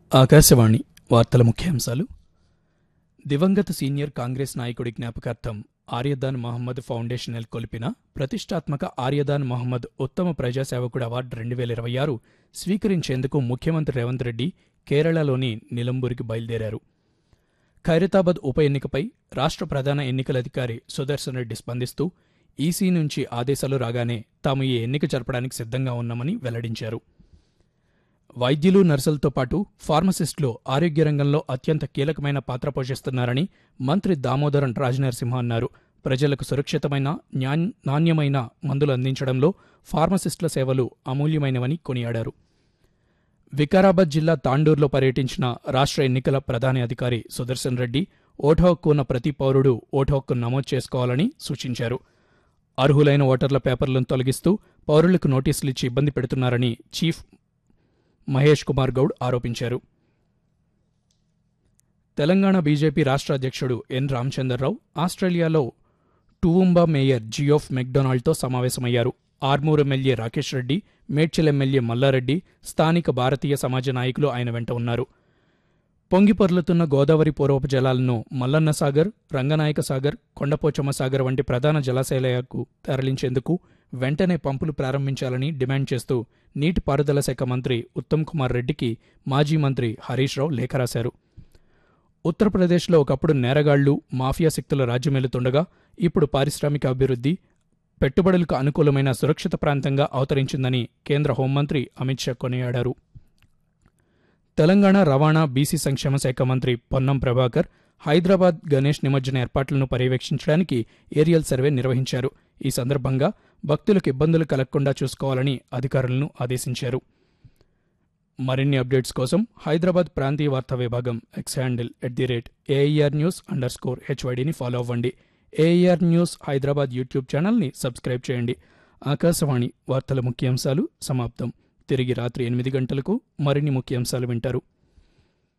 ఆకాశవాణి వార్తల ముఖ్యాంశాలు దివంగత సీనియర్ కాంగ్రెస్ నాయకుడి జ్ఞాపకార్థం ఆర్యదాన్ మహమ్మద్ ఫౌండేషన్ నెలకొల్పిన ప్రతిష్టాత్మక ఆర్యదాన్ మహమ్మద్ ఉత్తమ ప్రజాసేవకుడు అవార్డు రెండు వేల ఇరవై ఆరు స్వీకరించేందుకు ముఖ్యమంత్రి రేవంత్ రెడ్డి కేరళలోని నిలంబూరికి బయలుదేరారు ఖైరతాబాద్ ఉప ఎన్నికపై రాష్ట్ర ప్రధాన ఎన్నికల అధికారి సుదర్శన్ రెడ్డి స్పందిస్తూ ఈసీ నుంచి ఆదేశాలు రాగానే తాము ఈ ఎన్నిక జరపడానికి సిద్ధంగా ఉన్నామని వెల్లడించారు వైద్యులు నర్సులతో పాటు ఫార్మసిస్టులు ఆరోగ్య రంగంలో అత్యంత కీలకమైన పాత్ర పోషిస్తున్నారని మంత్రి దామోదరం రాజనరసింహ అన్నారు ప్రజలకు సురక్షితమైన న్యాన్- నాణ్యమైన మందులు అందించడంలో ఫార్మసిస్టుల సేవలు అమూల్యమైనవని కొనియాడారు వికారాబాద్ జిల్లా తాండూరులో పర్యటించిన రాష్ట్ర ఎన్నికల ప్రధాన అధికారి సుదర్శన్ రెడ్డి ఓటు హక్కు ఉన్న ప్రతి పౌరుడు ఓటు హక్కు నమోదు చేసుకోవాలని సూచించారు అర్హులైన ఓటర్ల పేపర్లను తొలగిస్తూ పౌరులకు నోటీసులు ఇచ్చి ఇబ్బంది పెడుతున్నారని చీఫ్ మహేష్ కుమార్ గౌడ్ ఆరోపించారు తెలంగాణ బీజేపీ రాష్ట్ర అధ్యక్షుడు ఎన్ రామచంద్రరావు ఆస్ట్రేలియాలో టువుంబా మేయర్ జియోఫ్ మెక్డొనాల్డ్తో సమావేశమయ్యారు ఆర్మూర్ ఎమ్మెల్యే రాకేష్ రెడ్డి మేడ్చల్ ఎమ్మెల్యే మల్లారెడ్డి స్థానిక భారతీయ సమాజ నాయకులు ఆయన వెంట ఉన్నారు పొంగిపొర్లుతున్న గోదావరి పూర్వపు జలాలను మల్లన్న సాగర్ రంగనాయక సాగర్ కొండపోచమ్మ సాగర్ వంటి ప్రధాన జలాశయాలకు తరలించేందుకు వెంటనే పంపులు ప్రారంభించాలని డిమాండ్ చేస్తూ నీటిపారుదల శాఖ మంత్రి ఉత్తమ్ కుమార్ రెడ్డికి మాజీ మంత్రి హరీష్ రావు లేఖ రాశారు ఉత్తరప్రదేశ్లో ఒకప్పుడు నేరగాళ్లు మాఫియా శక్తుల రాజ్యమేలుతుండగా ఇప్పుడు పారిశ్రామిక అభివృద్ధి పెట్టుబడులకు అనుకూలమైన సురక్షిత ప్రాంతంగా అవతరించిందని కేంద్ర హోంమంత్రి అమిత్ షా కొనియాడారు తెలంగాణ రవాణా బీసీ సంక్షేమ శాఖ మంత్రి పొన్నం ప్రభాకర్ హైదరాబాద్ గణేష్ నిమజ్జన ఏర్పాట్లను పర్యవేక్షించడానికి ఏరియల్ సర్వే నిర్వహించారు ఈ సందర్భంగా భక్తులకు ఇబ్బందులు కలగకుండా చూసుకోవాలని అధికారులను ఆదేశించారు మరిన్ని అప్డేట్స్ కోసం హైదరాబాద్ ప్రాంతీయ వార్తా విభాగం X handle at the rate AIR news underscore హెచ్వైడిని ఫాలో అవ్వండి ఏఐఆర్ న్యూస్ హైదరాబాద్ యూట్యూబ్ ఛానల్ని సబ్స్క్రైబ్ చేయండి ఆకాశవాణి వార్తల ముఖ్యాంశాలు సమాప్తం తిరిగి రాత్రి ఎనిమిది గంటలకు మరిన్ని ముఖ్యాంశాలు వింటారు